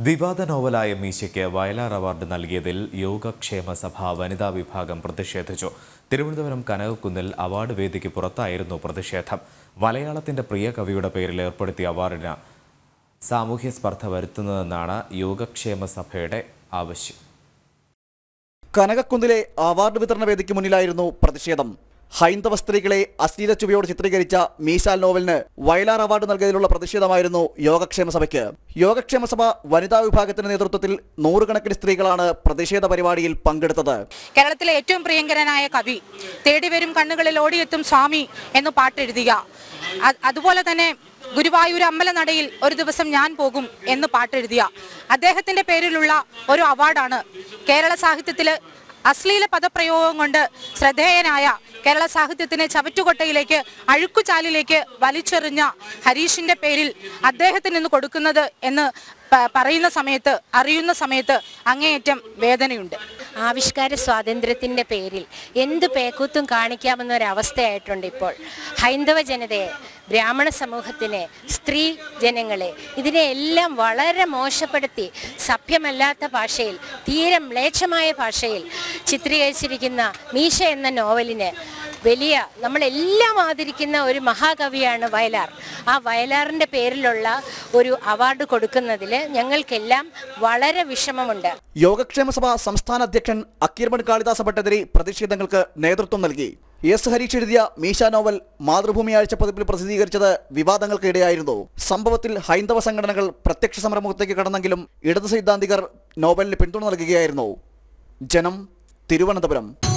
വിവാദ നോവലായ മീശയ്ക്ക് വയലാർ അവാർഡ് നൽകിയതിൽ യോഗക്ഷേമ സഭ വനിതാ വിഭാഗം പ്രതിഷേധിച്ചു തിരുവനന്തപുരം കനകക്കുന്നിൽ അവാർഡ് വേദിക്ക് പുറത്തായിരുന്നു പ്രതിഷേധം മലയാളത്തിന്റെ പ്രിയ കവിയുടെ പേരിൽ ഏർപ്പെടുത്തിയ അവാർഡിന് സാമൂഹ്യ സ്പർദ്ധ വരുത്തുന്നതെന്നാണ് യോഗക്ഷേമ സഭയുടെ ആവശ്യം കനകക്കുന്നിലെ അവാർഡ് വിതരണ വേദിക്ക് മുന്നിലായിരുന്നു പ്രതിഷേധം ഹൈന്ദവ സ്ത്രീകളെ അശ്ലീല ചുവയോട് ചിത്രീകരിച്ച മീശാൽ നോവലിന് വയലാർ അവാർഡ് നൽകിയതിലുള്ള പ്രതിഷേധമായിരുന്നു യോഗക്ഷേമ സഭയ്ക്ക് യോഗക്ഷേമ സഭ വനിതാ വിഭാഗത്തിന്റെ നേതൃത്വത്തിൽ നൂറുകണക്കിന് സ്ത്രീകളാണ് പ്രതിഷേധ പരിപാടിയിൽ പങ്കെടുത്തത് കേരളത്തിലെ ഏറ്റവും പ്രിയങ്കരനായ കവി തേടിവരും കണ്ണുകളിൽ ഓടിയെത്തും സ്വാമി എന്ന് പാട്ടെഴുതിയ അ- അതുപോലെ തന്നെ ഗുരുവായൂർ അമ്പലനടയിൽ ഒരു ദിവസം ഞാൻ പോകും എന്ന് പാട്ടെഴുതിയ അദ്ദേഹത്തിന്റെ പേരിലുള്ള ഒരു അവാർഡാണ് കേരള സാഹിത്യത്തില് അശ്ലീല പദപ്രയോഗം കൊണ്ട് ശ്രദ്ധേയനായ കേരള സാഹിത്യത്തിനെ ചവറ്റുകൊട്ടയിലേക്ക് അഴുക്കുചാലിലേക്ക് വലിച്ചെറിഞ്ഞ ഹരീഷിന്റെ പേരിൽ അദ്ദേഹത്തിന് ഇന്ന് കൊടുക്കുന്നത് എന്ന് പ- പറയുന്ന സമയത്ത് അറിയുന്ന സമയത്ത് അങ്ങേയറ്റം വേദനയുണ്ട് ആവിഷ്കാര സ്വാതന്ത്ര്യത്തിൻ്റെ പേരിൽ എന്ത് പേക്കൂത്തും കാണിക്കാമെന്ന ഒരവസ്ഥയായിട്ടുണ്ട് ഇപ്പോൾ ഹൈന്ദവ ജനതയെ ബ്രാഹ്മണ സമൂഹത്തിനെ സ്ത്രീ ജനങ്ങളെ ഇതിനെ എല്ലാം വളരെ മോശപ്പെടുത്തി സഭ്യമല്ലാത്ത ഭാഷയിൽ തീരെ മ്ലേച്ഛമായ ഭാഷയിൽ ചിത്രീകരിച്ചിരിക്കുന്ന മീശ എന്ന നോവലിന് വലിയ നമ്മളെല്ലാം ആദരിക്കുന്ന ഒരു മഹാകവിയാണ് വയലാർ ആ വയലാറിൻ്റെ പേരിലുള്ള ഒരു അവാർഡ് കൊടുക്കുന്നതിൽ ഞങ്ങൾക്കെല്ലാം വളരെ വിഷമമുണ്ട് യോഗക്ഷേമ സഭ സംസ്ഥാന അധ്യക്ഷൻ അക്കീർമൺ കാളിദാസ ഭട്ടതിരി പ്രതിഷേധങ്ങൾക്ക് നേതൃത്വം നൽകി എസ് ഹരീഷ് എഴുതിയ മീശ നോവൽ മാതൃഭൂമി ആഴ്ച പതിപ്പിൽ പ്രസിദ്ധീകരിച്ചത് വിവാദങ്ങൾക്ക് ഇടയായിരുന്നു സംഭവത്തിൽ ഹൈന്ദവ സംഘടനകൾ പ്രത്യക്ഷ സമരമുഖത്തേക്ക് കടന്നെങ്കിലും ഇടത് സൈദ്ധാന്തികർ നോവലിന് പിന്തുണ നൽകുകയായിരുന്നു ജനം തിരുവനന്തപുരം